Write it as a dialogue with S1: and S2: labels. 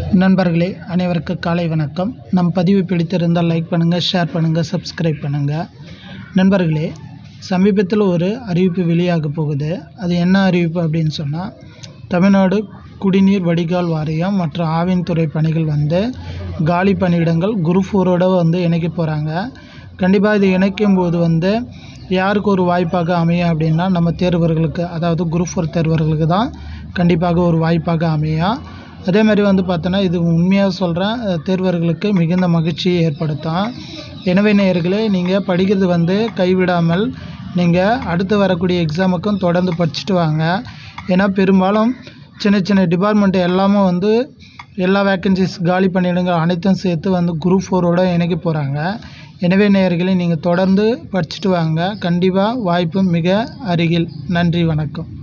S1: நண்பர்களே அனைவருக்கும் காலை வணக்கம் நம் பதிவு பிடித்திருந்தால் லைக் பண்ணுங்கள் ஷேர் பண்ணுங்கள் சப்ஸ்கிரைப் பண்ணுங்கள் நண்பர்களே சமீபத்தில் ஒரு அறிவிப்பு வெளியாக போகுது அது என்ன அறிவிப்பு அப்படின்னு சொன்னால் தமிழ்நாடு குடிநீர் வடிகால் வாரியம் மற்றும் ஆவின் துறை பணிகள் வந்து காலி பணியிடங்கள் குரூப் ஃபோரோட வந்து இணைக்க போகிறாங்க கண்டிப்பாக இது இணைக்கும் போது வந்து யாருக்கு ஒரு வாய்ப்பாக அமையும் அப்படின்னா நம்ம தேர்வர்களுக்கு அதாவது குரூப் ஃபோர் தேர்வர்களுக்கு தான் கண்டிப்பாக ஒரு வாய்ப்பாக அமையும் அதே மாதிரி வந்து பார்த்தோன்னா இது உண்மையாக சொல்கிறேன் தேர்வர்களுக்கு மிகுந்த மகிழ்ச்சியை ஏற்படுத்தும் எனவே நேயர்களே நீங்கள் படிக்கிறது வந்து கைவிடாமல் நீங்கள் அடுத்து வரக்கூடிய எக்ஸாமுக்கும் தொடர்ந்து படிச்சுட்டு வாங்க ஏன்னா பெரும்பாலும் சின்ன சின்ன டிபார்ட்மெண்ட் எல்லாமே வந்து எல்லா வேக்கன்சிஸ் காலி பண்ணிடுங்கள் அனைத்தும் சேர்த்து வந்து குரூப் ஃபோரோட இணைக்க போகிறாங்க எனவே நேயர்களே நீங்கள் தொடர்ந்து படிச்சுட்டு வாங்க கண்டிப்பாக வாய்ப்பு மிக அருகில் நன்றி வணக்கம்